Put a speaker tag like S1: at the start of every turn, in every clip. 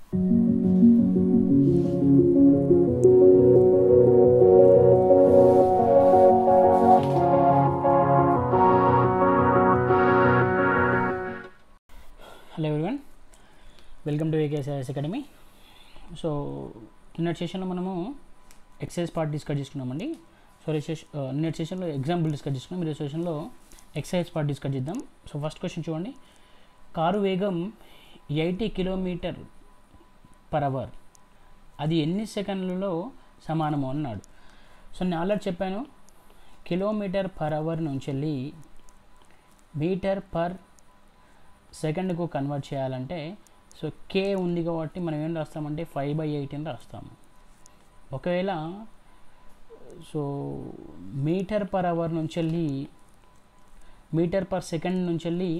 S1: hello everyone welcome to AKSIS academy so నిన్నటి సెషన్లో మనము ఎక్సైజ్ పార్ట్ డిస్కస్ చేసుకున్నామండి సో సెషన్ నిన్నటి సెషన్లో ఎగ్జాంపుల్ డిస్కస్ చేసుకున్నాం మీరు సెషన్లో ఎక్సైజ్ పార్ట్ డిస్కస్ చేద్దాం సో ఫస్ట్ క్వశ్చన్ చూడండి కారు వేగం ఎయిటీ కిలోమీటర్ పర్ అవర్ అది ఎన్ని సెకండ్లలో సమానము అన్నాడు సో నేను ఆల్రెడీ చెప్పాను కిలోమీటర్ పర్ అవర్ నుంచి వెళ్ళి మీటర్ పర్ సెకండ్కు కన్వర్ట్ చేయాలంటే సో కే ఉంది కాబట్టి మనం ఏం రాస్తామంటే ఫైవ్ బై ఎయిట్ అని రాస్తాము ఒకవేళ సో మీటర్ పర్ అవర్ నుంచి వెళ్ళి మీటర్ పర్ సెకండ్ నుంచి వెళ్ళి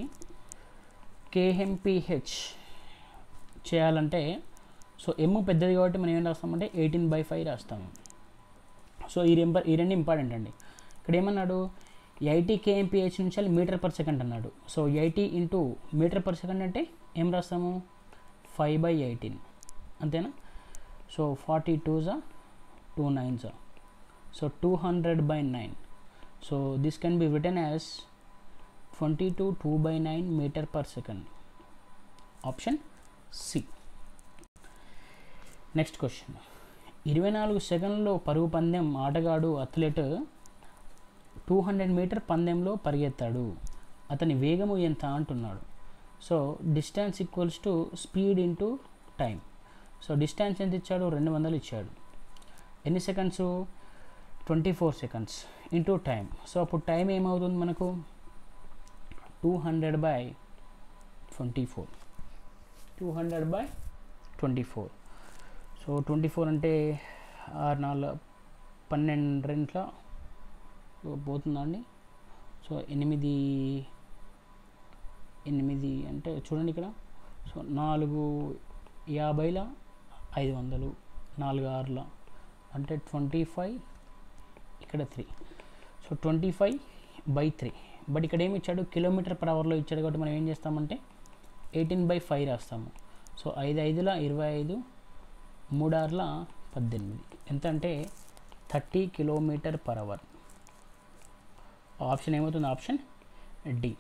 S1: కేఎంపిహెచ్ చేయాలంటే సో ఎమ్ పెద్దది కాబట్టి మనం ఏం రాస్తామంటే ఎయిటీన్ బై ఫైవ్ రాస్తాము సో ఈ రెంబర్ ఈ రెండు ఇంపార్టెంట్ అండి ఇక్కడ ఏమన్నాడు ఎయిటీ కేఎంపిహెచ్ నుంచి వెళ్ళి మీటర్ పర్ సెకండ్ అన్నాడు so eighty into metre per second అంటే ఏం రాస్తాము ఫైవ్ బై ఎయిటీన్ అంతేనా సో ఫార్టీ టూజా టూ నైన్సా so two hundred by nine so this can be return as twenty two two by nine metre per second option C next question ఇరవై నాలుగు సెకండ్లో పరుగు పందెం ఆటగాడు అథ్లెట్ టూ హండ్రెడ్ మీటర్ పందెంలో పరిగెత్తాడు అతని వేగము ఎంత అంటున్నాడు so distance equals to speed into time so distance ఎంత ఇచ్చాడు రెండు వందలు ఇచ్చాడు ఎన్ని seconds twenty four seconds into time so అప్పుడు టైం ఏమవుతుంది మనకు two hundred by twenty four two hundred by twenty four so twenty four అంటే ఆరు నాలుగు పన్నెండు రెంట్ల పోతుందండి సో ఎనిమిది ఎనిమిది అంటే చూడండి ఇక్కడ సో నాలుగు యాభైల ఐదు వందలు నాలుగు ఆరుల అంటే ట్వంటీ ఫైవ్ ఇక్కడ three so twenty five by three but ఇక్కడ ఏమి ఇచ్చాడు కిలోమీటర్ పర్ అవర్లో ఇచ్చాడు కాబట్టి మనం ఏం చేస్తామంటే ఎయిటీన్ బై ఫైవ్ రాస్తాము సో ఐదు ఐదుల ఇరవై ఐదు మూడార్ల పద్దెనిమిది ఎంత అంటే thirty kilometre per hour option ఏమవుతుంది ఆప్షన్ డి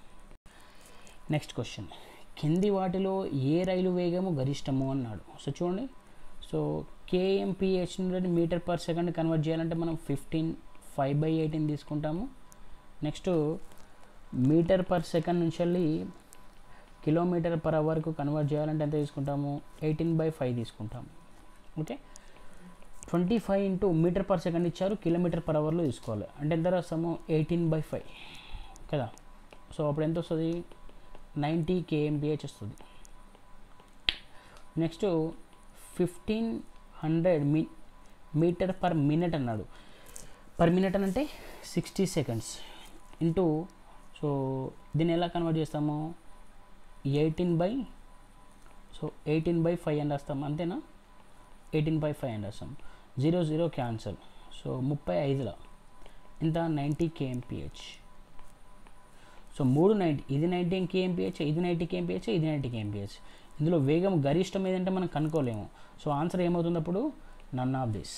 S1: నెక్స్ట్ క్వశ్చన్ కింది వాటిలో ఏ రైలు వేగము గరిష్టము అన్నాడు సో చూడండి సో కేఎంపిహెచ్ నుండి మీటర్ పర్ సెకండ్ కన్వర్ట్ చేయాలంటే మనం ఫిఫ్టీన్ ఫైవ్ బై ఎయిటీన్ తీసుకుంటాము నెక్స్ట్ మీటర్ పర్ సెకండ్ నుంచి వెళ్ళి కిలోమీటర్ పర్ అవర్కు కన్వర్ట్ చేయాలంటే ఎంత తీసుకుంటాము ఎయిటీన్ బై ఫైవ్ తీసుకుంటాము okay twenty five into metre per second ఇచ్చారు కిలోమీటర్ పర్ అవర్లో తీసుకోవాలి అంటే ఎంత రాస్తాము ఎయిటీన్ బై ఫైవ్ కదా సో అప్పుడు ఎంత వస్తుంది నైంటీ కేఎంపిహెచ్ వస్తుంది నెక్స్ట్ ఫిఫ్టీన్ హండ్రెడ్ మీ మీటర్ పర్ మినిట్ అన్నాడు పర్ మినిట్ అని అంటే సిక్స్టీ సెకండ్స్ ఇంటూ సో దీన్ని ఎలా కన్వర్ట్ చేస్తాము eighteen by so eighteen by five అని రాస్తాం అంతేనా ఎయిటీన్ బై ఫైవ్ అని రాస్తాం జీరో జీరో క్యాన్సల్ సో ముప్పై ఐదులో ఇంత నైంటీ కేఎంపిహెచ్ సో మూడు నైంటీ ఇది నైంటీ కేఎంపిహెచ్ ఇది నైంటీ కేఎంపిహెచ్ ఇది నైంటీ కేఎంపిహెచ్ ఇందులో వేగం గరిష్టం ఏదంటే మనం కనుక్కోలేము సో ఆన్సర్ ఏమవుతుంది అప్పుడు none of this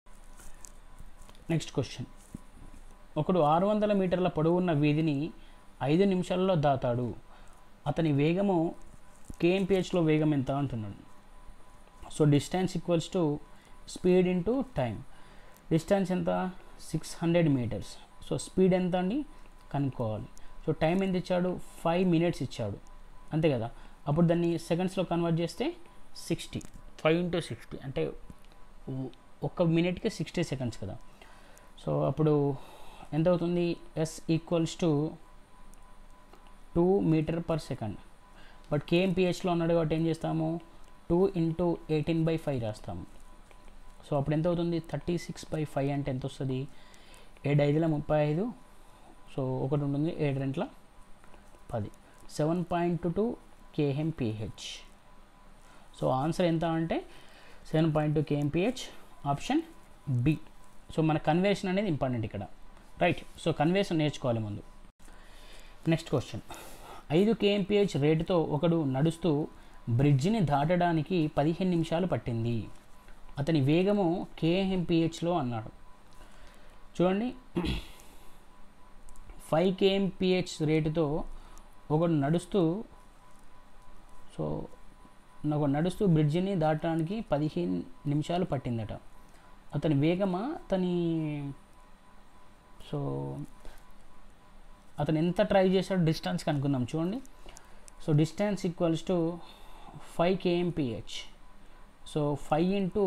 S1: next question ఒకడు ఆరు వందల మీటర్ల పొడవున్న వీధిని ఐదు నిమిషాల్లో దాతాడు అతని వేగము కేఎంపిహెచ్లో వేగం ఎంత అంటున్నాడు so distance equals to speed into time distance ఎంత six hundred metres so speed ఎంత అండి కనుక్కోవాలి సో టైం ఎంత ఇచ్చాడు ఫైవ్ మినిట్స్ ఇచ్చాడు అంతే కదా అప్పుడు దాన్ని సెకండ్స్లో కన్వర్ట్ చేస్తే సిక్స్టీ ఫైవ్ ఇంటూ సిక్స్టీ అంటే ఒక్క మినిట్కి సిక్స్టీ సెకండ్స్ కదా సో అప్పుడు ఎంత అవుతుంది S equals to two metre per second but కేఎంపిహెచ్లో ఉన్నాడు కాబట్టి ఏం చేస్తాము two into eighteen by five రాస్తాము సో అప్పుడు ఎంత అవుతుంది థర్టీ సిక్స్ బై ఫైవ్ అంటే ఎంత వస్తుంది ఏడు ఐదుల ముప్పై ఐదు సో ఒకటి ఉంటుంది ఏడు రెంట్ల పది seven point two KMPH so answer ఎంత అంటే seven point two KMPH option B so మన కన్వేషన్ అనేది ఇంపార్టెంట్ ఇక్కడ రైట్ సో కన్వేషన్ నేర్చుకోవాలి ముందు నెక్స్ట్ క్వశ్చన్ ఐదు కేఎంపిహెచ్ రేటుతో ఒకడు నడుస్తూ బ్రిడ్జిని దాటడానికి పదిహేను నిమిషాలు పట్టింది అతని వేగము కేఎంపిహెచ్లో అన్నాడు చూడండి ఫైవ్ కేఎంపిహెచ్ రేటుతో ఒకడు నడుస్తూ సో ఒక నడుస్తూ బ్రిడ్జిని దాటడానికి పదిహేను నిమిషాలు పట్టిందట అతని వేగమా అతని సో అతను ఎంత ట్రై చేశాడో డిస్టెన్స్ కనుక్కుందాం చూడండి so distance equals to five KMPH so five into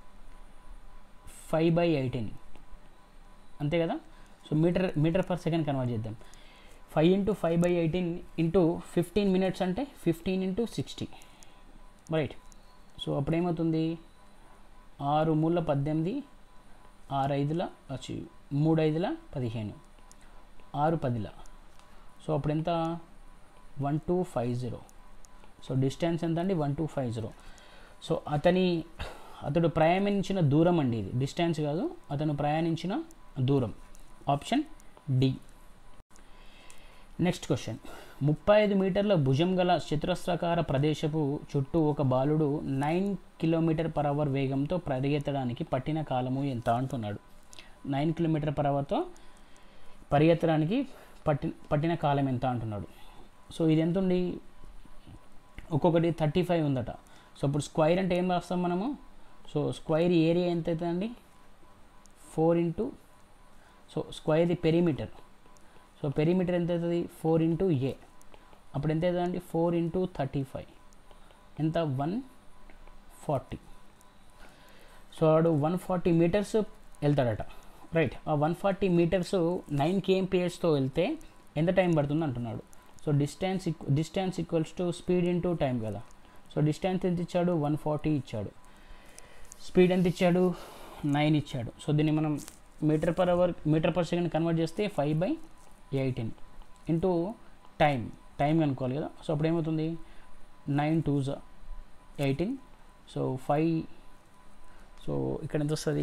S1: five by eighteen అంతే కదా so metre metre per second convert చేద్దాం five into five by eighteen into fifteen minutes అంటే fifteen into sixty right so అప్పుడేమవుతుంది ఆరు మూల పద్దెనిమిది ఆరు ఐదుల వచ్చి మూడు ఐదుల పదిహేను ఆరు పదిల సో అప్పుడు ఎంత one two five zero so distance ఎంత అండి one two five zero so అతని అతడు ప్రయాణించిన దూరం అండి ఇది డిస్టెన్స్ కాదు అతను ప్రయాణించిన దూరం ఆప్షన్ డి నెక్స్ట్ క్వశ్చన్ ముప్పై ఐదు మీటర్ల భుజం గల చతురస్రాకార ప్రదేశపు చుట్టూ ఒక బాలుడు నైన్ కిలోమీటర్ పర్ అవర్ వేగంతో పరిగెత్తడానికి పట్టిన కాలము ఎంత అంటున్నాడు నైన్ కిలోమీటర్ పర్ అవర్తో పరిగెత్తడానికి పట్టి పట్టిన కాలం ఎంత అంటున్నాడు సో ఇది ఎంత ఉంది ఒక్కొక్కటి థర్టీ ఫైవ్ ఉందట సో ఇప్పుడు స్క్వైర్ అంటే ఏం రాస్తాం మనము సో స్క్వైర్ ఏరియా ఎంత అవుతుందండి four into so square perimeter so perimeter ఎంత అవుతుంది ఫోర్ ఇంటూ ఏ అప్పుడు ఎంత అవుతుందండి ఫోర్ ఇంటూ థర్టీ ఫైవ్ ఎంత వన్ ఫార్టీ సో వాడు వన్ ఫార్టీ మీటర్స్ వెళ్తాడట రైట్ ఆ వన్ ఫార్టీ మీటర్స్ నైన్ కేఎంపిఎస్తో వెళ్తే ఎంత టైం పడుతుంది అంటున్నాడు so distance distance equals to speed into time కదా సో డిస్టెన్స్ ఎంత ఇచ్చాడు వన్ ఫార్టీ ఇచ్చాడు స్పీడ్ ఎంత ఇచ్చాడు నైన్ ఇచ్చాడు సో దీన్ని మనం metre per hour metre per second convert చేస్తే five by eighteen into time time అనుకోవాలి కదా సో అప్పుడు ఏమవుతుంది నైన్ టూ జా ఎయిటీన్ సో ఫైవ్ సో ఇక్కడ ఎంత వస్తుంది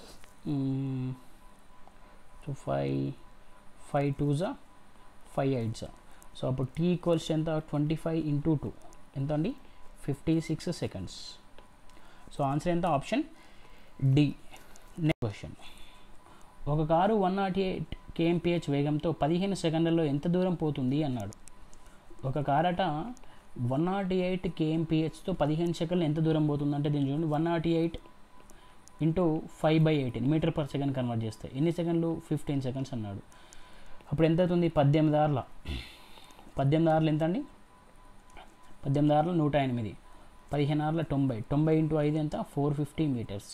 S1: సో ఫైవ్ ఫైవ్ టూ జా ఫైవ్ ఎయిట్ జా సో అప్పుడు టీ ఈక్వల్స్ ఎంత ట్వంటీ ఫైవ్ ఇంటూ టూ ఎంత అండి fifty six seconds so answer ఎంత ఆప్షన్ డి నెక్స్ట్ క్వశ్చన్ ఒక car one nought eight KMPH వేగంతో పదిహేను సెకండ్లలో ఎంత దూరం పోతుంది అన్నాడు ఒక కార్ అట వన్ నాట్ ఎయిట్ కేఎంపిహెచ్తో పదిహేను సెకండ్లు ఎంత దూరం పోతుంది అంటే దీని చూడండి one nought eight into five by eighteen metre per second convert చేస్తే ఎన్ని సెకండ్లు ఫిఫ్టీన్ సెకండ్స్ అన్నాడు అప్పుడు ఎంత అవుతుంది పద్దెనిమిది ఆర్ల పద్దెనిమిది ఆర్లు ఎంత అండి పద్దెనిమిది ఆర్ల నూట ఎనిమిది పదిహేను ఆర్ల తొంభై తొంభై ఇంటూ ఐదు ఎంత four fifty metres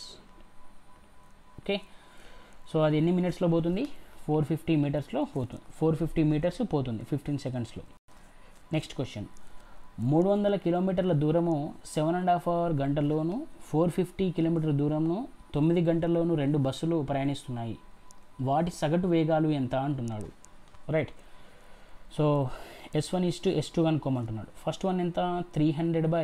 S1: okay so అది ఎన్ని మినిట్స్లో పోతుంది ఫోర్ ఫిఫ్టీ మీటర్స్లో పోతుంది ఫోర్ ఫిఫ్టీ మీటర్స్ పోతుంది ఫిఫ్టీన్ సెకండ్స్లో నెక్స్ట్ క్వశ్చన్ మూడు వందల కిలోమీటర్ల దూరము సెవెన్ అండ్ హాఫ్ అవర్ గంటల్లోను ఫోర్ ఫిఫ్టీ కిలోమీటర్ దూరంను తొమ్మిది గంటల్లోనూ రెండు బస్సులు ప్రయాణిస్తున్నాయి వాటి సగటు వేగాలు ఎంత అంటున్నాడు right so S one is to S two అనుకోమంటున్నాడు ఫస్ట్ వన్ ఎంత three hundred by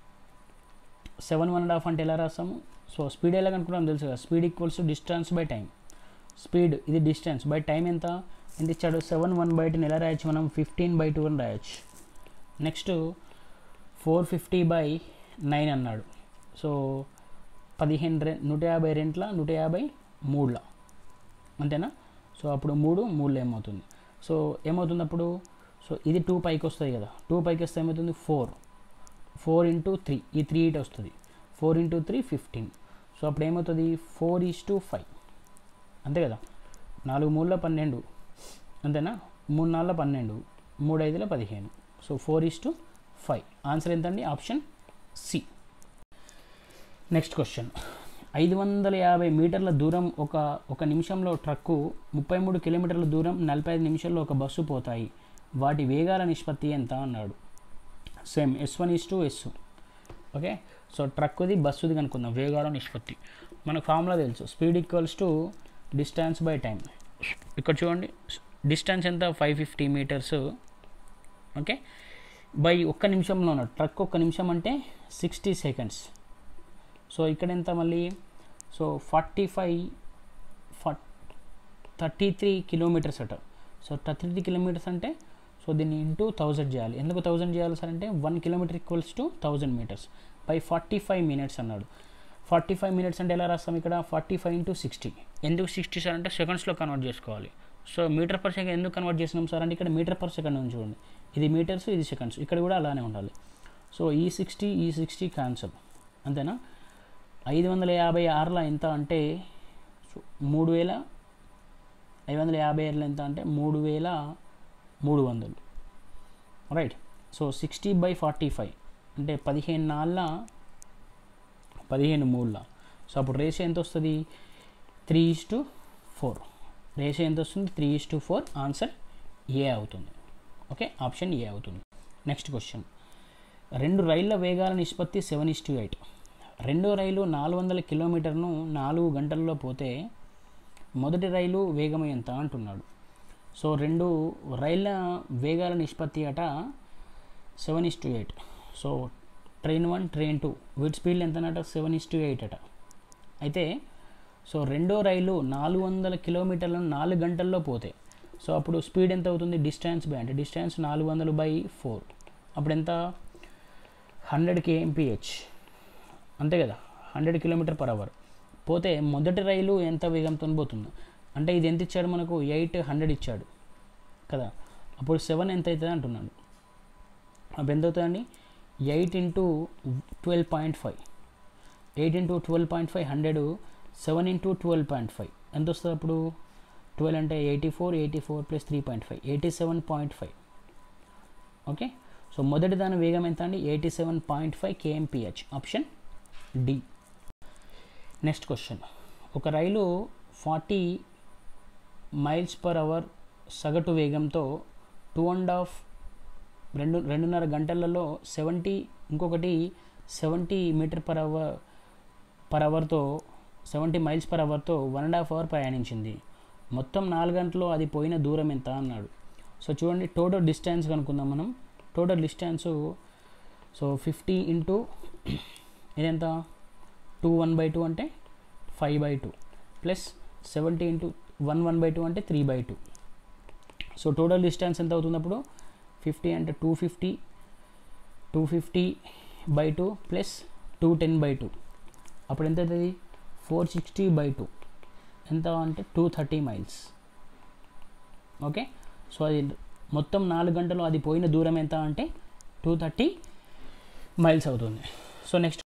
S1: seven one and half అంటే ఎలా రాస్తాము సో స్పీడ్ ఎలా కనుక్కున్నాం తెలుసు కదా speed equals to distance by time speed ఇది డిస్టెన్స్ బై టైం ఎంత ఎంత ఇచ్చాడు సెవెన్ వన్ బై టెన్ ఎలా రాయొచ్చు మనం ఫిఫ్టీన్ బై టూ అని రాయొచ్చు next four fifty by nine అన్నాడు సో పదిహేను రె నూట యాభై రెంట్ల నూట యాభై మూడుల అంతేనా సో అప్పుడు మూడు మూడులో ఏమవుతుంది సో ఏమవుతుంది అప్పుడు సో ఇది టూ పైకి వస్తుంది కదా టూ పైకి వస్తే ఏమవుతుంది ఫోర్ ఫోర్ ఇంటూ త్రీ ఈ త్రీ ఇట్ వస్తుంది four into three fifteen so అప్పుడు ఏమవుతుంది ఫోర్ ఈస్ టు ఫైవ్ అంతే కదా నాలుగు మూడుల పన్నెండు అంతేనా మూడు నాలుగుల పన్నెండు మూడు ఐదుల పదిహేను so four is to five answer ఎంతండి ఆప్షన్ సి నెక్స్ట్ క్వశ్చన్ ఐదు వందల యాభై మీటర్ల దూరం ఒక ఒక నిమిషంలో ట్రక్కు ముప్పై మూడు కిలోమీటర్ల దూరం నలభై ఐదు నిమిషాల్లో ఒక బస్సు పోతాయి వాటి వేగాల నిష్పత్తి ఎంత అన్నాడు same S one is to S okay so ట్రక్కుది బస్సుది కనుక్కుందాం వేగాల నిష్పత్తి మనకు ఫార్ములా తెలుసు speed equals to distance by time ఇక్కడ చూడండి డిస్టెన్స్ ఎంత five fifty metres okay by ఒక్క నిమిషంలో ఉన్న ట్రక్ ఒక్క నిమిషం అంటే సిక్స్టీ సెకండ్స్ సో ఇక్కడ ఎంత మళ్ళీ so forty five for thirty three kilometers అట సో థర్టీ త్రీ కిలోమీటర్స్ అంటే సో సో దీన్ని ఇంటూ థౌజండ్ చేయాలి ఎందుకు థౌజండ్ చేయాలి సార్ అంటే one kilometer equals to thousand meters by forty five minutes అన్నాడు ఫార్టీ ఫైవ్ మినిట్స్ అంటే ఎలా రాస్తాం ఇక్కడ ఫార్టీ ఫైవ్ ఇంటూ సిక్స్టీ ఎందుకు సిక్స్టీ సార్ అంటే సెకండ్స్లో కన్వర్ట్ చేసుకోవాలి సో మీటర్ పర్ సెకండ్ ఎందుకు కన్వర్ట్ చేసినాం సార్ అంటే ఇక్కడ మీటర్ పర్ సెకండ్ ఉంది చూడండి ఇది మీటర్స్ ఇది సెకండ్స్ ఇక్కడ కూడా అలానే ఉండాలి సో ఈ సిక్స్టీ ఈ సిక్స్టీ క్యాన్సల్ అంతేనా ఐదు వందల యాభై ఆరులో ఎంత అంటే సో మూడు వేల ఐదు వందల యాభై ఆరులో ఎంత అంటే మూడు వేల మూడు వందలు right so sixty by forty five అంటే పదిహేను నాళ్ళ పదిహేను మూడుల సో అప్పుడు రేషియో ఎంత వస్తుంది three is to four ratio ఎంత వస్తుంది three is to four answer A అవుతుంది ఓకే ఆప్షన్ ఏ అవుతుంది నెక్స్ట్ క్వశ్చన్ రెండు రైళ్ల వేగాల నిష్పత్తి సెవెన్ ఇస్ టు ఎయిట్ రెండో రైలు నాలుగు వందల కిలోమీటర్ను నాలుగు గంటల్లో పోతే మొదటి రైలు వేగం ఎంత అంటున్నాడు సో రెండు రైళ్ళ వేగాల నిష్పత్తి అట seven is to eight so train one train two వీటి స్పీడ్ ఎంత అట సెవెన్ ఇస్ టు ఎయిట్ అట అయితే సో రెండో రైలు నాలుగు వందల కిలోమీటర్లను నాలుగు గంటల్లో పోతే సో అప్పుడు స్పీడ్ ఎంత అవుతుంది డిస్టెన్స్ బై అంటే డిస్టెన్స్ నాలుగు వందలు బై ఫోర్ అప్పుడు ఎంత హండ్రెడ్ కేఎంపిహెచ్ అంతే కదా హండ్రెడ్ కిలోమీటర్ పర్ అవర్ పోతే మొదటి రైలు ఎంత వేగంతో పోతుంది అంటే ఇది ఎంత ఇచ్చాడు మనకు ఎయిట్ హండ్రెడ్ ఇచ్చాడు కదా అప్పుడు సెవెన్ ఎంత అవుతుంది అంటున్నాడు అప్పుడు ఎంత అవుతుందండి eight into twelve point five eight into twelve point five hundred seven into twelve point five ఎంత వస్తుంది అప్పుడు ట్వెల్వ్ అంటే eighty four eighty four plus three point five eighty seven point five okay so మొదటి దాని వేగం ఎంత అండి eighty seven point five KMPH option D next question ఒక రైలు ఫార్టీ మైల్స్ పర్ అవర్ సగటు వేగంతో టూ అండ్ హాఫ్ రెండు రెండున్నర గంటలలో సెవెంటీ ఇంకొకటి seventy meter per hour per అవర్తో సెవెంటీ మైల్స్ పర్ అవర్తో వన్ అండ్ హాఫ్ అవర్ ప్రయాణించింది మొత్తం నాలుగు గంటల్లో అది పోయిన దూరం ఎంత అన్నాడు సో చూడండి టోటల్ డిస్టెన్స్ కనుక్కుందాం మనం total distance so fifty into ఇదెంత టూ వన్ బై టూ అంటే five by two plus seventy into one one by two అంటే three by two so total distance ఎంత అవుతుంది అప్పుడు ఫిఫ్టీ అంటే two fifty two fifty by two plus two ten by two అప్పుడు ఎంత అవుతుంది four sixty by two ఎంత అంటే two thirty miles okay so అది మొత్తం నాలుగు గంటలు అది పోయిన దూరం ఎంత అంటే టూ థర్టీ మైల్స్ అవుతుంది సో నెక్స్ట్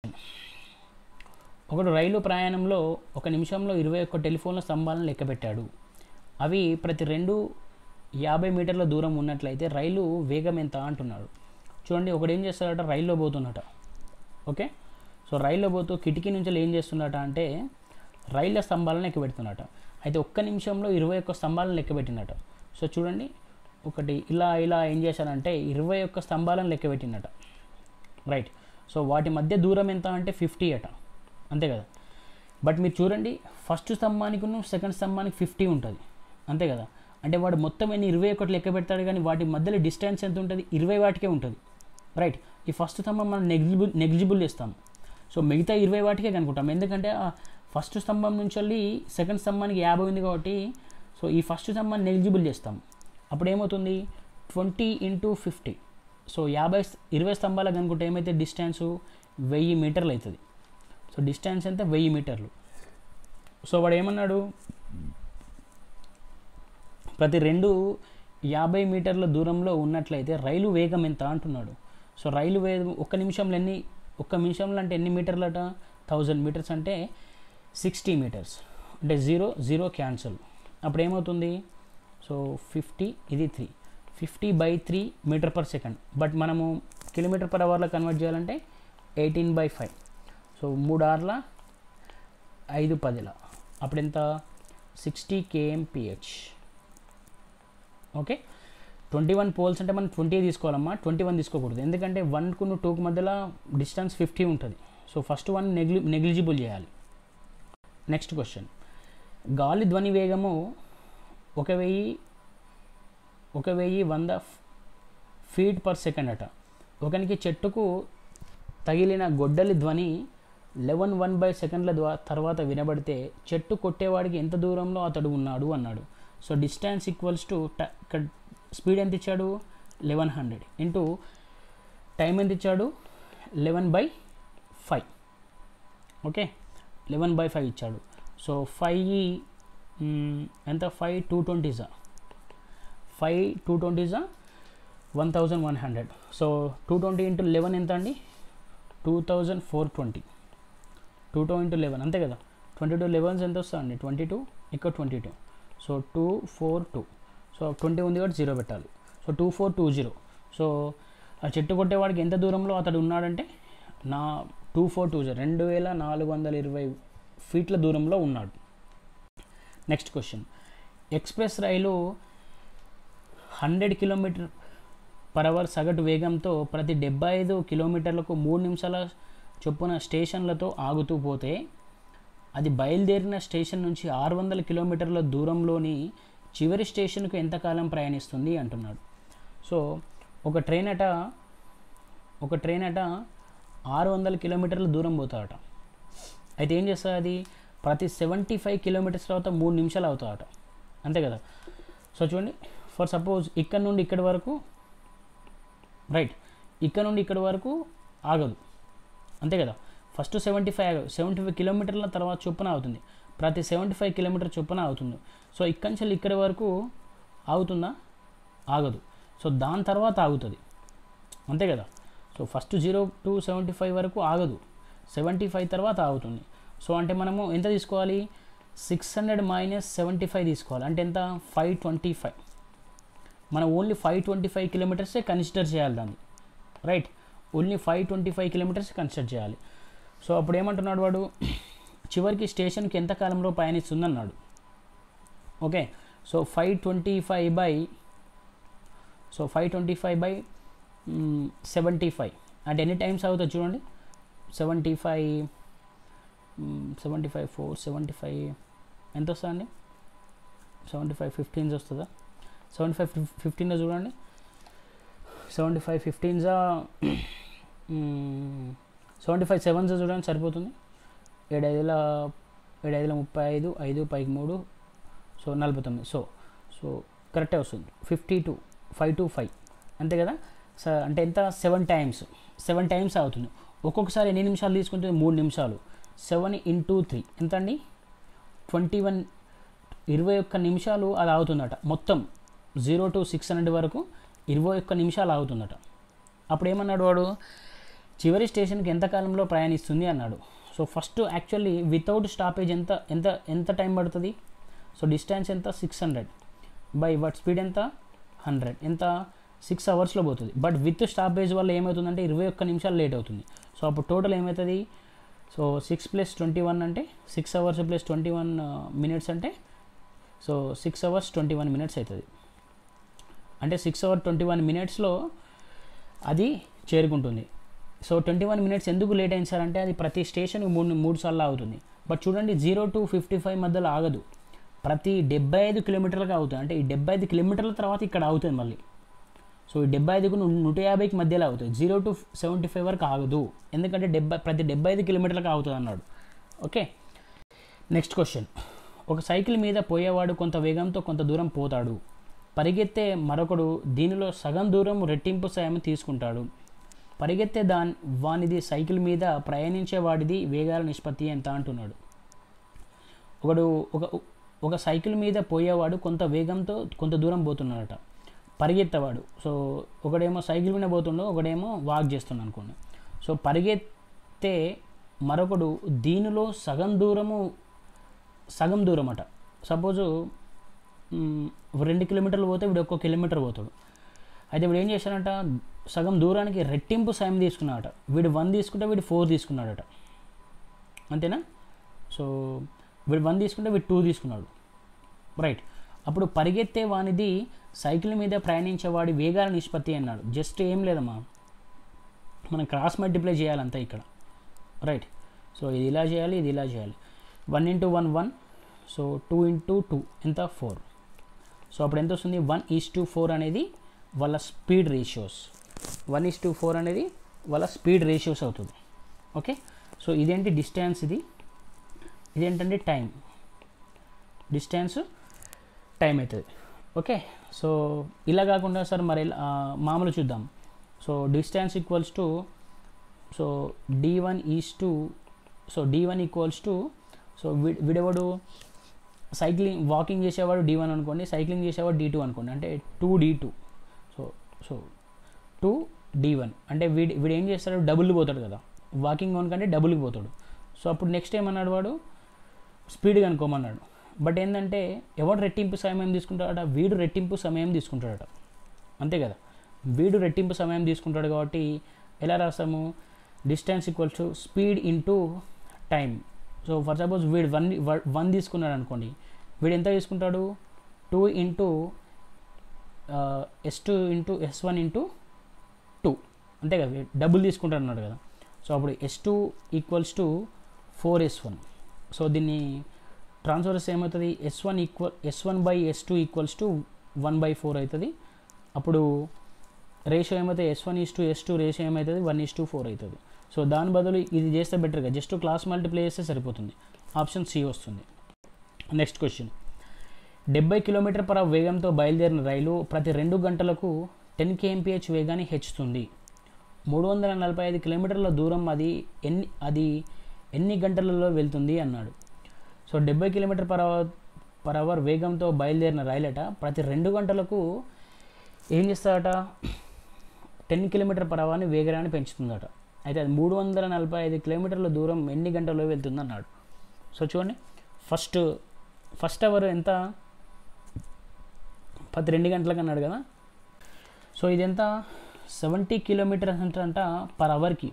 S1: ఒకడు రైలు ప్రయాణంలో ఒక నిమిషంలో ఇరవై ఒక్క టెలిఫోన్ల స్తంభాలను లెక్కపెట్టాడు అవి ప్రతి రెండు యాభై మీటర్ల దూరం ఉన్నట్లయితే రైలు వేగం ఎంత అంటున్నాడు చూడండి ఒకడు ఏం చేస్తాడట రైల్లో పోతున్నట ఓకే సో రైల్లో పోతూ కిటికీ నుంచి ఏం చేస్తున్నట అంటే రైళ్ళ స్తంభాలను లెక్క పెడుతున్నట అయితే ఒక్క నిమిషంలో ఇరవై ఒక్క స్తంభాలను లెక్క పెట్టినట సో చూడండి ఒకటి ఇలా ఇలా ఏం చేశారంటే ఇరవై ఒక్క స్తంభాలను లెక్క పెట్టినట రైట్ సో వాటి మధ్య దూరం ఎంత అంటే ఫిఫ్టీ అట అంతే కదా బట్ మీరు చూడండి ఫస్ట్ స్తంభానికి సెకండ్ స్తంభానికి ఫిఫ్టీ ఉంటుంది అంతే కదా అంటే వాడు మొత్తం ఎన్ని ఇరవై ఒకటి లెక్క పెడతాడు కానీ వాటి మధ్యలో డిస్టెన్స్ ఎంత ఉంటుంది ఇరవై వాటికే ఉంటుంది రైట్ ఈ ఫస్ట్ స్తంభం మనం నెగ్జిబుల్ నెగ్జిబుల్ చేస్తాం సో మిగతా ఇరవై వాటికే కనుక్కుంటాం ఎందుకంటే ఆ ఫస్ట్ స్తంభం నుంచి వెళ్ళి సెకండ్ స్తంభానికి యాభై ఉంది కాబట్టి సో ఈ ఫస్ట్ స్తంభాన్ని నెగ్జిబుల్ చేస్తాం అప్పుడు ఏమవుతుంది ట్వంటీ ఇంటూ ఫిఫ్టీ సో యాభై ఇరవై స్తంభాలకు కనుక్కుంటే ఏమైతే డిస్టెన్స్ వెయ్యి మీటర్లు అవుతుంది సో డిస్టెన్స్ ఎంత వెయ్యి మీటర్లు సో వాడు ఏమన్నాడు ప్రతి రెండు యాభై మీటర్ల దూరంలో ఉన్నట్లయితే రైలు వేగం ఎంత అంటున్నాడు సో రైలు వేగం ఒక్క నిమిషంలో ఎన్ని ఒక్క నిమిషంలో అంటే ఎన్ని మీటర్లట థౌజండ్ మీటర్స్ అంటే సిక్స్టీ మీటర్స్ అంటే జీరో జీరో క్యాన్సల్ అప్పుడు ఏమవుతుంది సో ఫిఫ్టీ ఇది three fifty by three meter per second but మనము కిలోమీటర్ పర్ అవర్లో కన్వర్ట్ చేయాలంటే ఎయిటీన్ బై ఫైవ్ సో మూడు ఆర్ల ఐదు పదిల అప్పుడు ఎంత sixty KMPH okay twenty one poles అంటే మనం ట్వంటీ తీసుకోవాలమ్మా ట్వంటీ వన్ తీసుకోకూడదు ఎందుకంటే వన్కు టూకు మధ్యలో డిస్టెన్స్ ఫిఫ్టీ ఉంటుంది సో ఫస్ట్ వన్ నెగ్లి నెగ్లిజిబుల్ చేయాలి నెక్స్ట్ క్వశ్చన్ గాలి ధ్వని వేగము ఒక వెయ్యి ఒక వెయ్యి వంద ఫీట్ పర్ సెకండ్ అట ఒకనికి చెట్టుకు తగిలిన గొడ్డలి ధ్వని లెవెన్ వన్ బై సెకండ్ల ద్వా తర్వాత వినబడితే చెట్టు కొట్టేవాడికి ఎంత దూరంలో అతడు ఉన్నాడు అన్నాడు సో డిస్టెన్స్ ఈక్వల్స్ టు ఇక్కడ స్పీడ్ ఎంత ఇచ్చాడు లెవెన్ హండ్రెడ్ ఇంటూ టైం ఎంత ఇచ్చాడు eleven by five okay eleven by five ఇచ్చాడు సో ఫైవ్ ఎంత ఫైవ్ టూ ట్వంటీజా ఫైవ్ టూ ట్వంటీజా one thousand one hundred so two twenty into eleven ఎంత అండి two thousand four twenty two two into eleven అంతే కదా ట్వంటీ టూ లెవెన్స్ ఎంత వస్తుందండి ట్వంటీ టూ ఇక్కడ twenty two so two four two so twenty ఉంది కాబట్టి జీరో పెట్టాలి so two four two zero so ఆ చెట్టు కొట్టేవాడికి ఎంత దూరంలో అతడు ఉన్నాడంటే నా టూ ఫోర్ టూ జీరో రెండు వేల నాలుగు వందల ఇరవై ఫీట్ల దూరంలో ఉన్నాడు నెక్స్ట్ క్వశ్చన్ ఎక్స్ప్రెస్ రైలు హండ్రెడ్ కిలోమీటర్ పర్ అవర్ సగటు వేగంతో ప్రతి డెబ్బై ఐదు కిలోమీటర్లకు మూడు నిమిషాల చొప్పున స్టేషన్లతో ఆగుతూ పోతే అది బయలుదేరిన స్టేషన్ నుంచి ఆరు వందల కిలోమీటర్ల దూరంలోని చివరి స్టేషన్కు ఎంతకాలం ప్రయాణిస్తుంది అంటున్నాడు సో ఒక ట్రైన్ అట ఒక ట్రైన్ అట ఆరు వందల కిలోమీటర్ల దూరం పోతాడట అయితే ఏం చేస్తుంది అది ప్రతి సెవెంటీ ఫైవ్ కిలోమీటర్స్ తర్వాత మూడు నిమిషాలు అవుతాడట అంతే కదా సో చూడండి ఫర్ సపోజ్ ఇక్కడ నుండి ఇక్కడి వరకు రైట్ ఇక్కడ నుండి ఇక్కడి వరకు ఆగదు అంతే కదా ఫస్ట్ సెవెంటీ ఫైవ్ ఆగదు సెవెంటీ ఫైవ్ కిలోమీటర్ల తర్వాత చొప్పున అవుతుంది ప్రతి సెవెంటీ ఫైవ్ కిలోమీటర్ చొప్పున అవుతుంది సో ఇక్కడి నుంచి ఇక్కడి వరకు ఆగుతుందా ఆగదు సో దాని తర్వాత ఆగుతుంది అంతే కదా so first zero to seventy five వరకు ఆగదు సెవెంటీ ఫైవ్ తర్వాత ఆగుతుంది సో అంటే మనము ఎంత తీసుకోవాలి six hundred minus seventy five తీసుకోవాలి అంటే ఎంత ఫైవ్ ట్వంటీ ఫైవ్ మనం ఓన్లీ ఫైవ్ ట్వంటీ ఫైవ్ కిలోమీటర్సే కన్సిడర్ చేయాలి దాన్ని right only five twenty five kilometers consider చేయాలి సో అప్పుడు ఏమంటున్నాడు వాడు చివరికి స్టేషన్కి ఎంత కాలంలో పయనిస్తుంది అన్నాడు okay so five twenty five by so five twenty five by seventy five అంటే ఎన్ని టైమ్స్ అవుతుంది చూడండి seventy five seventy five four seventy five ఎంత వస్తుందండి సెవెంటీ ఫైవ్ ఫిఫ్టీన్స్ వస్తుందా సెవెంటీ ఫైవ్ ఫిఫ్టీన్లో చూడండి సెవెంటీ ఫైవ్ ఫిఫ్టీన్జా సెవెంటీ ఫైవ్ సెవెన్స్ చూడండి సరిపోతుంది ఏడైదుల ఏడైదుల ముప్పై ఐదు ఐదు పైకి మూడు సో నలభై తొమ్మిది సో సో కరెక్టే వస్తుంది fifty two five to five అంతే కదా స అంటే ఎంత సెవెన్ టైమ్స్ సెవెన్ టైమ్స్ అవుతుంది ఒక్కొక్కసారి ఎన్ని నిమిషాలు తీసుకుంటుంది మూడు నిమిషాలు సెవెన్ ఇంటూ త్రీ ఎంత అండి ట్వంటీ వన్ ఇరవై ఒక్క నిమిషాలు అది అవుతుందట మొత్తం జీరో టు సిక్స్ హండ్రెడ్ వరకు ఇరవై ఒక్క నిమిషాలు ఆగుతుందట అప్పుడు ఏమన్నాడు వాడు చివరి స్టేషన్కి ఎంత కాలంలో ప్రయాణిస్తుంది అన్నాడు so first actually without stoppage ఎంత ఎంత ఎంత టైం పడుతుంది సో డిస్టెన్స్ ఎంత six hundred by what speed ఎంత హండ్రెడ్ ఎంత సిక్స్ అవర్స్లో పోతుంది బట్ విత్ స్టాపేజ్ వల్ల ఏమవుతుందంటే ఇరవై ఒక్క నిమిషాలు లేట్ అవుతుంది సో అప్పుడు టోటల్ ఏమవుతుంది so six plus twenty one అంటే six hours plus twenty one minutes అంటే so six hours twenty one minutes అవుతుంది అంటే సిక్స్ అవర్ ట్వంటీ వన్ మినిట్స్లో అది చేరుకుంటుంది సో ట్వంటీ వన్ మినిట్స్ ఎందుకు లేట్ అయింది సార్ అంటే అది ప్రతి స్టేషన్ మూడు మూడు సార్లు ఆగుతుంది బట్ చూడండి జీరో టు ఫిఫ్టీ ఫైవ్ మధ్యలో ఆగదు ప్రతి డెబ్బై ఐదు కిలోమీటర్లకు అవుతుంది అంటే ఈ డెబ్బై ఐదు కిలోమీటర్ల తర్వాత ఇక్కడ అవుతుంది మళ్ళీ సో ఈ డెబ్బై ఐదుకు ను- నూట యాభైకి మధ్యలో అవుతుంది జీరో టు సెవెంటీ ఫైవ్ వరకు ఆగదు ఎందుకంటే డెబ్బై ప్రతి డెబ్బై ఐదు కిలోమీటర్లకు అవుతుంది అన్నాడు ఓకే నెక్స్ట్ క్వశ్చన్ ఒక సైకిల్ మీద పోయేవాడు కొంత వేగంతో కొంత దూరం పోతాడు పరిగెత్తే మరొకడు దీనిలో సగం దూరం రెట్టింపు సాయం తీసుకుంటాడు పరిగెత్తే దాని వానిది సైకిల్ మీద ప్రయాణించే వాడిది వేగాల నిష్పత్తి ఎంత అంటున్నాడు ఒకడు ఒక ఒక సైకిల్ మీద పోయేవాడు కొంత వేగంతో కొంత దూరం పోతున్నాడట పరిగెత్తేవాడు సో ఒకడేమో సైకిల్ మీద పోతుండో ఒకడేమో వాక్ చేస్తుండ అనుకోండి సో పరిగెత్తే మరొకడు దీనిలో సగం దూరము సగం దూరం అట సపోజు రెండు కిలోమీటర్లు పోతే వీడు ఒక్క కిలోమీటర్ పోతాడు అయితే వీడు ఏం చేశాడంట సగం దూరానికి రెట్టింపు సాయం తీసుకున్నాడట వీడు వన్ తీసుకుంటే వీడు ఫోర్ తీసుకున్నాడట అంతేనా సో వీడు వన్ తీసుకుంటే వీడు టూ తీసుకున్నాడు రైట్ అప్పుడు పరిగెత్తే వానిది సైకిల్ మీద ప్రయాణించేవాడి వేగాల నిష్పత్తి అన్నాడు జస్ట్ ఏం లేదమ్మా మనం క్రాస్ మల్టిప్లై చేయాలంతా ఇక్కడ రైట్ సో ఇది ఇలా చేయాలి ఇది ఇలా చేయాలి one into one one so two into two ఎంత ఫోర్ సో అప్పుడు ఎంత వస్తుంది వన్ ఈస్ టు ఫోర్ అనేది వాళ్ళ speed ratios one is to four అనేది వాళ్ళ స్పీడ్ రేషియోస్ అవుతుంది ఓకే సో ఇదేంటి డిస్టెన్స్ ఇది ఇదేంటంటే టైం డిస్టెన్స్ టైం అవుతుంది ఓకే సో ఇలా కాకుండా సార్ మరి ఇలా, ఆ, మామూలు చూద్దాం so distance equals to so D one is to so D one equals to so విడవడు cycling walking చేసేవాడు డి వన్ అనుకోండి సైక్లింగ్ చేసేవాడు డి టూ అనుకోండి అంటే two D two so so two D one అంటే వీడు వీడు ఏం చేస్తాడు డబుల్ పోతాడు కదా వాకింగ్ వన్ కంటే డబుల్కి పోతాడు సో అప్పుడు నెక్స్ట్ ఏమన్నాడు వాడు స్పీడ్ కనుక్కోమన్నాడు బట్ ఏంటంటే ఎవడు రెట్టింపు సమయం తీసుకుంటాడట వీడు రెట్టింపు సమయం తీసుకుంటాడట అంతే కదా వీడు రెట్టింపు సమయం తీసుకుంటాడు కాబట్టి ఎలా రాస్తాము distance equals to speed into time so for suppose వీడు వన్ వన్ తీసుకున్నాడు అనుకోండి వీడు ఎంత తీసుకుంటాడు two into S two into S one into two అంతే కదా వీడు డబుల్ తీసుకుంటాడు అన్నాడు కదా సో అప్పుడు S two equals to four S one so దీన్ని ట్రాన్స్ఫర్స్ ఏమవుతుంది S one equal S one by S two equals to one by four అవుతుంది అప్పుడు రేషియో ఏమవుతుంది S one is to S two ratio ఏమవుతుంది one is to four అవుతుంది so దాని బదులు ఇది చేస్తే బెటర్గా జస్ట్ క్లాస్ మల్టిప్లై చేస్తే సరిపోతుంది ఆప్షన్ సి వస్తుంది నెక్స్ట్ క్వశ్చన్ డెబ్బై కిలోమీటర్ పర్ అవర్ వేగంతో బయలుదేరిన రైలు ప్రతి రెండు గంటలకు టెన్ కేఎంపిహెచ్ వేగాన్ని హెచ్చుతుంది మూడు వందల నలభై ఐదు కిలోమీటర్ల దూరం అది ఎన్ని అది ఎన్ని గంటలలో వెళ్తుంది అన్నాడు సో డెబ్బై kilometer per hour per hour వేగంతో బయలుదేరిన రైలట ప్రతి రెండు గంటలకు ఏం చేస్తాడట టెన్ కిలోమీటర్ పర్ అవర్ని వేగరాన్ని పెంచుతుందట అయితే అది మూడు వందల నలభై ఐదు కిలోమీటర్ల దూరం ఎన్ని గంటల్లో వెళ్తుంది అన్నాడు సో చూడండి ఫస్ట్ ఫస్ట్ అవర్ ఎంత పది రెండు గంటలకు అన్నాడు కదా సో ఇది ఎంత సెవెంటీ కిలోమీటర్స్ అంట పర్ అవర్కి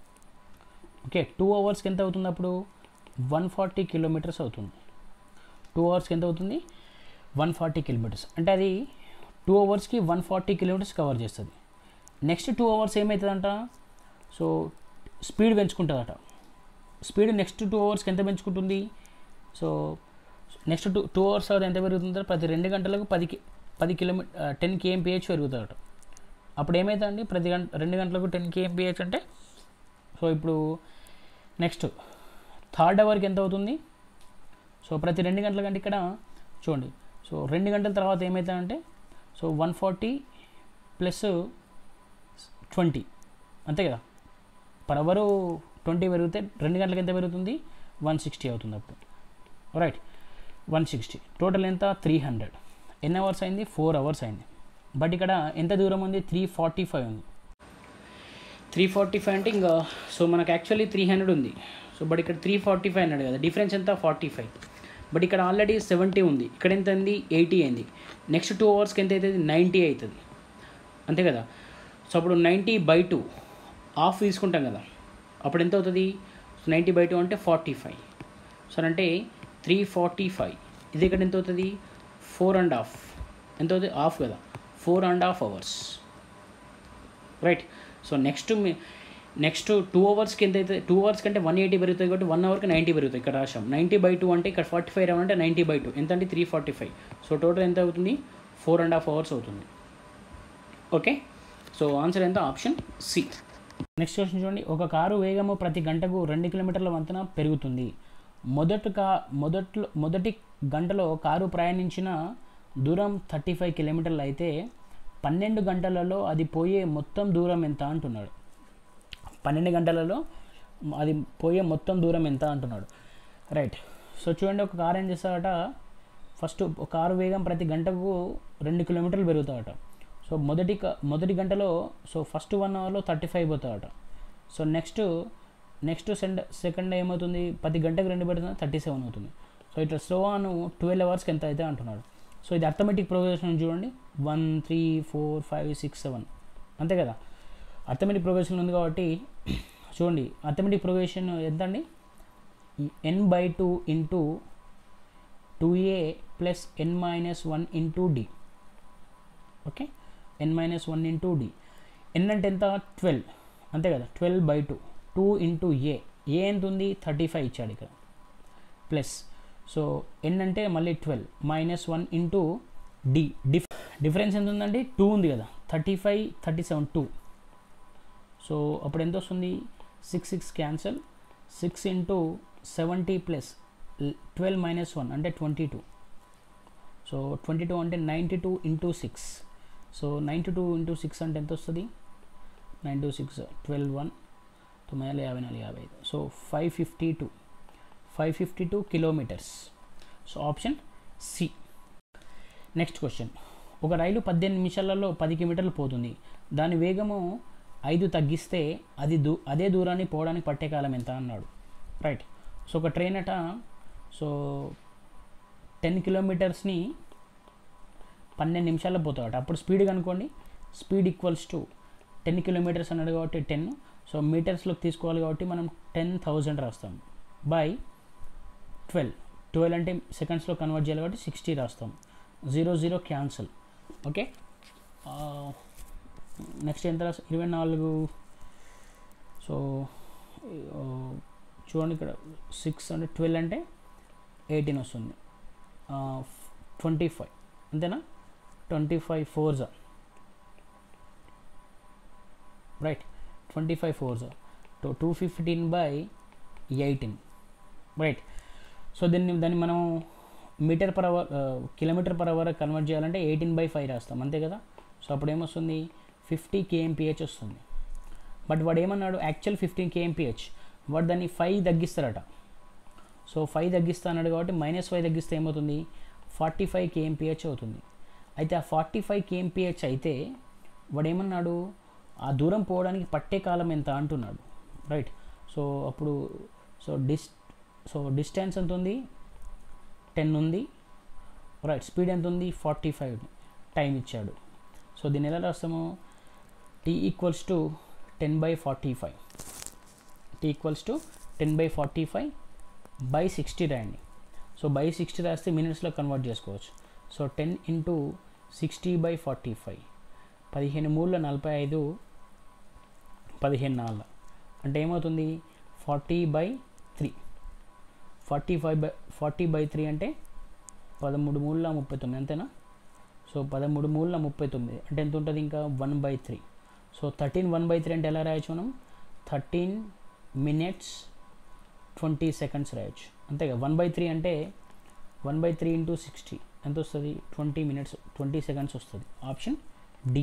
S1: ఓకే టూ అవర్స్కి ఎంత అవుతుంది అప్పుడు వన్ ఫార్టీ కిలోమీటర్స్ అవుతుంది టూ అవర్స్కి ఎంత అవుతుంది వన్ ఫార్టీ కిలోమీటర్స్ అంటే అది టూ అవర్స్కి వన్ ఫార్టీ కిలోమీటర్స్ కవర్ చేస్తుంది నెక్స్ట్ టూ అవర్స్ ఏమవుతుందంట సో స్పీడ్ పెంచుకుంటుందట స్పీడ్ నెక్స్ట్ టూ అవర్స్కి ఎంత పెంచుకుంటుంది so next two two hours తర్వాత ఎంత పెరుగుతుందో ప్రతి రెండు గంటలకు పది కి- పది కిలోమీటర్ టెన్ కేఎంపిహెచ్ పెరుగుతుందట అప్పుడు ఏమవుతుందండి ప్రతి గంట రెండు గంటలకు టెన్ కేఎంపిహెచ్ అంటే సో ఇప్పుడు నెక్స్ట్ థర్డ్ అవర్కి ఎంత అవుతుంది సో ప్రతి రెండు గంటల కంటే ఇక్కడ చూడండి సో రెండు గంటల తర్వాత ఏమవుతుందంటే so one forty plus twenty అంతే కదా పర్ అవరు ట్వంటీ పెరిగితే రెండు గంటలకు ఎంత పెరుగుతుంది వన్ సిక్స్టీ అవుతుంది అప్పుడు రైట్ వన్ సిక్స్టీ టోటల్ ఎంత త్రీ హండ్రెడ్ ఎన్ని అవర్స్ అయింది ఫోర్ అవర్స్ అయింది బట్ ఇక్కడ ఎంత దూరం ఉంది త్రీ ఫార్టీ ఫైవ్ ఉంది త్రీ ఫార్టీ ఫైవ్ అంటే ఇంకా సో మనకు యాక్చువల్లీ త్రీ హండ్రెడ్ ఉంది సో బట్ ఇక్కడ త్రీ ఫార్టీ ఫైవ్ అన్నాడు కదా డిఫరెన్స్ ఎంత ఫార్టీ ఫైవ్ బట్ ఇక్కడ ఆల్రెడీ సెవెంటీ ఉంది ఇక్కడ ఎంత అయింది ఎయిటీ అయింది నెక్స్ట్ టూ అవర్స్కి ఎంత అవుతుంది నైంటీ అవుతుంది అంతే కదా సో అప్పుడు నైంటీ బై టూ హాఫ్ తీసుకుంటాం కదా అప్పుడు ఎంత అవుతుంది నైంటీ బై టూ అంటే ఫార్టీ ఫైవ్ సో అంటే త్రీ ఫార్టీ ఫైవ్ ఇది ఇక్కడ ఎంత అవుతుంది ఫోర్ అండ్ హాఫ్ ఎంత అవుతుంది హాఫ్ కదా four and half hours right so next next two అవర్స్కి ఎంత అయితే టూ అవర్స్ కంటే వన్ ఎయిటీ పెరుగుతుంది కాబట్టి వన్ అవర్కి నైంటీ పెరుగుతుంది ఇక్కడ రాసాం నైంటీ బై టూ అంటే ఇక్కడ ఫార్టీ ఫైవ్ రావాలంటే నైంటీ బై టూ ఎంత అంటే three forty five so total ఎంత అవుతుంది ఫోర్ అండ్ హాఫ్ అవర్స్ అవుతుంది ఓకే సో ఆన్సర్ ఎంత ఆప్షన్ సి నెక్స్ట్ క్వశ్చన్ చూడండి ఒక కారు వేగము ప్రతి గంటకు రెండు కిలోమీటర్ల వంతున పెరుగుతుంది మొదటి కా మొదట్లో మొదటి గంటలో కారు ప్రయాణించిన దూరం థర్టీ ఫైవ్ కిలోమీటర్లు అయితే పన్నెండు గంటలలో అది పోయే మొత్తం దూరం ఎంత అంటున్నాడు పన్నెండు గంటలలో అది పోయే మొత్తం దూరం ఎంత అంటున్నాడు రైట్ సో చూడండి ఒక కారు ఏం చేస్తాడట ఫస్ట్ ఒక కారు వేగం ప్రతి గంటకు రెండు కిలోమీటర్లు పెరుగుతాడట సో మొదటి క- మొదటి గంటలో సో ఫస్ట్ వన్ అవర్లో థర్టీ ఫైవ్ పోతాడట so next next send second ఏమవుతుంది పది గంటకు రెండు పెడుతుంది థర్టీ సెవెన్ అవుతుంది సో ఇట్లా స్లో ఆన్ ట్వెల్వ్ అవర్స్కి ఎంత అయితే అంటున్నాడు సో ఇది అర్థమెటిక్ ప్రోగ్రెషన్ చూడండి one three four five six seven అంతే కదా అర్థమెటిక్ ప్రోగ్రెషన్ ఉంది కాబట్టి చూడండి అర్థమెటిక్ ప్రోగ్రెషన్ ఎంత అండి n by two into two a plus n minus one into d okay n minus one into d n అంటే ఎంత ట్వెల్వ్ అంతే కదా twelve by two two into a a ఎంత ఉంది థర్టీ ఫైవ్ ఇచ్చాడు ఇక్కడ ప్లస్ సో ఎన్ అంటే మళ్ళీ twelve minus one into d diff difference ఎంత ఉందండి టూ ఉంది కదా thirty five thirty seven two so అప్పుడు ఎంత వస్తుంది six six cancel six into seventy plus twelve minus one అంటే twenty two so twenty two అంటే ninety two into six so ninety two into six అంటే ఎంత వస్తుంది nine two six twelve one తొమ్మిది వందల యాభై నాలుగు యాభై ఐదు so five fifty two five fifty two kilometres so option C next question ఒక రైలు పద్దెనిమిది నిమిషాలలో పది కిలోమీటర్లు పోతుంది దాని వేగము ఐదు తగ్గిస్తే అది దూ అదే దూరాన్ని పోవడానికి పట్టే కాలం ఎంత అన్నాడు రైట్ సో ఒక ట్రైన్ అట సో టెన్ కిలోమీటర్స్ని పన్నెండు నిమిషాల్లో పోతాడట అప్పుడు స్పీడ్ కనుకోండి speed equals to ten kilometres అన్నాడు కాబట్టి టెన్ సో మీటర్స్లోకి తీసుకోవాలి కాబట్టి మనం టెన్ థౌజండ్ రాస్తాం బై ట్వెల్వ్ ట్వెల్వ్ అంటే సెకండ్స్లో కన్వర్ట్ చేయాలి కాబట్టి సిక్స్టీ రాస్తాం zero zero cancel okay next ఎంత రాస్తాం ఇరవై నాలుగు సో చూడండి ఇక్కడ సిక్స్ అంటే ట్వెల్వ్ అంటే ఎయిటీన్ వస్తుంది ట్వంటీ ఫైవ్ అంతేనా ట్వంటీ ఫైవ్ ఫోర్జా రైట్ ట్వంటీ ఫైవ్ ఫోర్జా two two fifteen by eighteen right so దీన్ని దాన్ని మనం metre per hour kilometre per hour convert చేయాలంటే ఎయిటీన్ బై ఫైవ్ రాస్తాం అంతే కదా సో అప్పుడు ఏమొస్తుంది ఫిఫ్టీ కేఎంపిహెచ్ వస్తుంది బట్ వాడు ఏమన్నాడు యాక్చువల్ ఫిఫ్టీన్ కేఎంపిహెచ్ వాడు దాన్ని ఫైవ్ తగ్గిస్తారట సో ఫైవ్ తగ్గిస్తా అన్నాడు కాబట్టి మైనస్ ఫైవ్ తగ్గిస్తే ఏమవుతుంది ఫార్టీ ఫైవ్ కేఎంపిహెచ్ అవుతుంది అయితే ఆ ఫార్టీ ఫైవ్ కేఎంపిహెచ్ అయితే వాడు ఏమన్నాడు ఆ దూరం పోవడానికి పట్టే కాలం ఎంత అంటున్నాడు రైట్ సో అప్పుడు సో డిస్ సో డిస్టెన్స్ ఎంత ఉంది టెన్ ఉంది రైట్ స్పీడ్ ఎంత ఉంది ఫార్టీ ఫైవ్ టైం ఇచ్చాడు సో దీన్ని ఎలా రాస్తాము t equals to ten by forty five t equals to ten by forty five by sixty రాయండి సో బై సిక్స్టీ రాస్తే మినిట్స్లో కన్వర్ట్ చేసుకోవచ్చు so ten into sixty by forty five పదిహేను మూడుల నలభై ఐదు పదిహేను నాలుగు అంటే ఏమవుతుంది forty by three forty five by forty by three అంటే పదమూడు మూడుల ముప్పై తొమ్మిది అంతేనా సో పదమూడు మూడుల ముప్పై తొమ్మిది అంటే ఎంత ఉంటుంది ఇంకా one by three so thirteen one by three అంటే ఎలా రాయొచ్చు మనం థర్టీన్ మినిట్స్ ట్వంటీ సెకండ్స్ రాయొచ్చు అంతేగా వన్ బై త్రీ అంటే one by three into sixty ఎంత వస్తుంది ట్వంటీ మినిట్స్ ట్వంటీ సెకండ్స్ వస్తుంది option D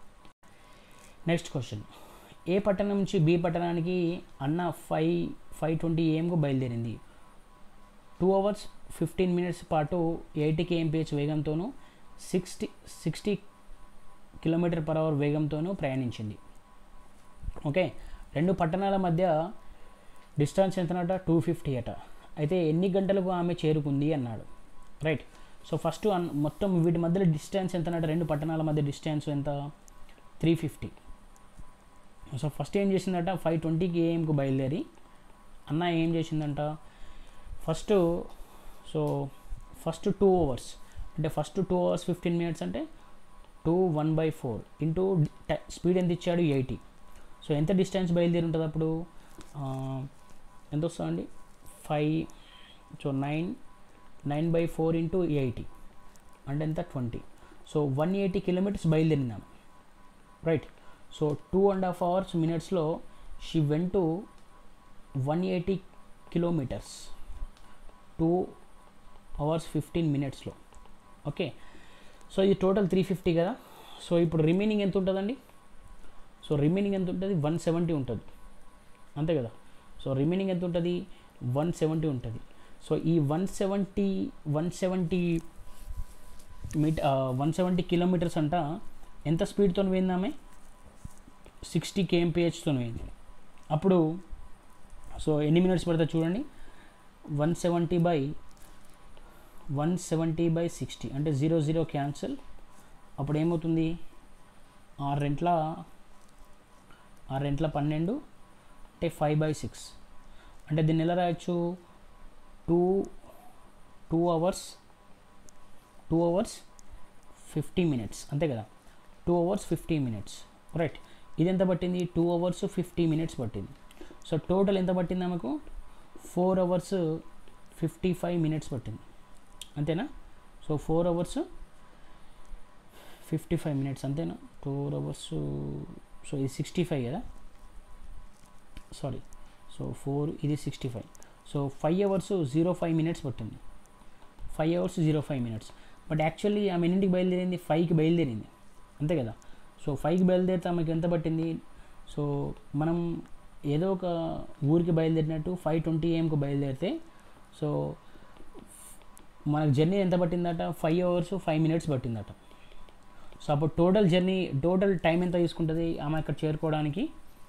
S1: next question a పట్టణం నుంచి బి పట్టణానికి అన్న ఫైవ్ ఫైవ్ ట్వంటీ ఏఎంకు బయలుదేరింది టూ అవర్స్ ఫిఫ్టీన్ మినిట్స్ పాటు ఎయిటీ కేఎంపిహెచ్ వేగంతోనూ sixty sixty kilometre per hour వేగంతోనూ ప్రయాణించింది ఓకే రెండు పట్టణాల మధ్య డిస్టెన్స్ ఎంతనట టూ ఫిఫ్టీ అట అయితే ఎన్ని గంటలకు ఆమె చేరుకుంది అన్నాడు రైట్ సో ఫస్ట్ అన్ మొత్తం వీటి మధ్యలో డిస్టెన్స్ ఎంతనట రెండు పట్టణాల మధ్య డిస్టెన్స్ ఎంత త్రీ ఫిఫ్టీ సో ఫస్ట్ ఏం చేసిందట ఫైవ్ ట్వంటీకి ఏఎంకు బయలుదేరి అన్న ఏం చేసిందంట first so first two hours అంటే first two hours fifteen minutes అంటే two one by four into speed ఎంత ఇచ్చాడు ఎయిటీ సో ఎంత డిస్టెన్స్ బయలుదేరి ఉంటుంది అప్పుడు ఎంత వస్తుందండి five so nine nine by four into eighty అంటే ఎంత twenty so one eighty kilometres బయలుదేరినాం right so two and half hours మినిట్స్లో she went to one eighty kilometres two hours fifteen మినిట్స్లో ఓకే సో ఇది టోటల్ త్రీ ఫిఫ్టీ కదా so ఇప్పుడు remaining ఎంత ఉంటుందండి సో రిమైనింగ్ ఎంత ఉంటుంది వన్ సెవెంటీ ఉంటుంది అంతే కదా సో రిమైనింగ్ ఎంత ఉంటుంది వన్ సెవెంటీ ఉంటుంది సో ఈ వన్ సెవెంటీ వన్ సెవెంటీ మీట వన్ సెవెంటీ కిలోమీటర్స్ అంట ఎంత స్పీడ్తో పోయిందామే సిక్స్టీ కేఎంపిహెచ్తో పోయింది అప్పుడు సో ఎన్ని మినిట్స్ పడుతుంది చూడండి one seventy by one seventy by sixty అంటే జీరో జీరో క్యాన్సిల్ అప్పుడు ఏమవుతుంది ఆరు రెంట్ల ఆరు రెంట్ల పన్నెండు అంటే ఫైవ్ బై సిక్స్ అంటే దీన్ని ఎలా రాయొచ్చు two two hours two hours fifty minutes అంతే కదా two hours fifty minutes right ఇది ఎంత పట్టింది టూ అవర్స్ ఫిఫ్టీ మినిట్స్ పట్టింది సో టోటల్ ఎంత పట్టింది ఆమెకు four hours fifty five minutes పట్టింది అంతేనా so four hours fifty five minutes అంతేనా ఫోర్ అవర్స్ సో ఇది సిక్స్టీ ఫైవ్ కదా సారీ సో ఫోర్ ఇది sixty five so five hours zero five minutes పట్టింది five hours zero five minutes but actually ఆమె ఎన్నింటికి బయలుదేరింది ఫైవ్కి బయలుదేరింది అంతే కదా సో ఫైవ్కి బయలుదేరితే ఆమెకి ఎంత పట్టింది సో మనం ఏదో ఒక ఊరికి బయలుదేరినట్టు ఫైవ్ ట్వంటీ ఏఎంకి బయలుదేరితే సో మనకు జర్నీ ఎంత పట్టిందట ఫైవ్ అవర్స్ ఫైవ్ మినిట్స్ పట్టిందట సో అప్పుడు టోటల్ జర్నీ టోటల్ టైం ఎంత తీసుకుంటుంది ఆమె అక్కడ చేరుకోవడానికి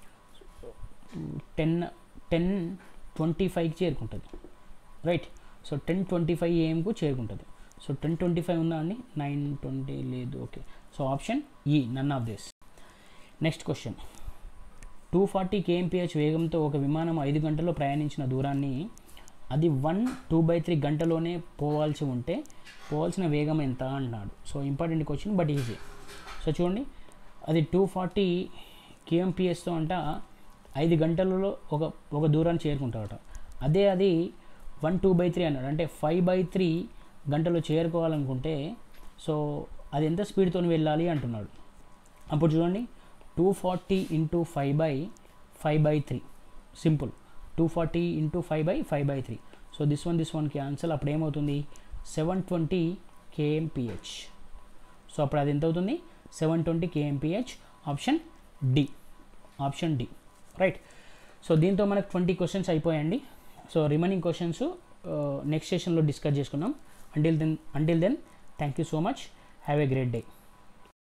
S1: టెన్ టెన్ ట్వంటీ ఫైవ్కి చేరుకుంటుంది right so ten twenty five ఏఎంకు చేరుకుంటుంది సో టెన్ ట్వంటీ ఫైవ్ ఉందా అండి నైన్ ట్వంటీ లేదు okay so option e none of this next question two forty KMPH వేగంతో ఒక విమానం ఐదు గంటల్లో ప్రయాణించిన దూరాన్ని అది వన్ టూ బై త్రీ గంటలోనే పోవాల్సి ఉంటే పోవాల్సిన వేగం ఎంత అంటున్నాడు so important question but easy so చూడండి అది టూ ఫార్టీ కేఎంపిఎస్తో అంట ఐదు గంటలలో ఒక ఒక దూరాన్ని చేరుకుంటాడట అదే అది వన్ టూ బై త్రీ అన్నాడు అంటే ఫైవ్ బై త్రీ గంటలో చేరుకోవాలనుకుంటే సో అది ఎంత స్పీడ్తో వెళ్ళాలి అంటున్నాడు అప్పుడు చూడండి two forty into five by five by three simple two forty into five by five by three so this one this వన్కి ఆన్సర్ అప్పుడు ఏమవుతుంది సెవెన్ ట్వంటీ కేఎంపిహెచ్ సో అప్పుడు అది ఎంత అవుతుంది seven twenty KMPH option d option d right so దీంతో మనకు twenty questions అయిపోయాయండి సో రిమైనింగ్ క్వశ్చన్స్ నెక్స్ట్ సెషన్లో డిస్కస్ చేసుకుందాం until then until then thank you so much have a great day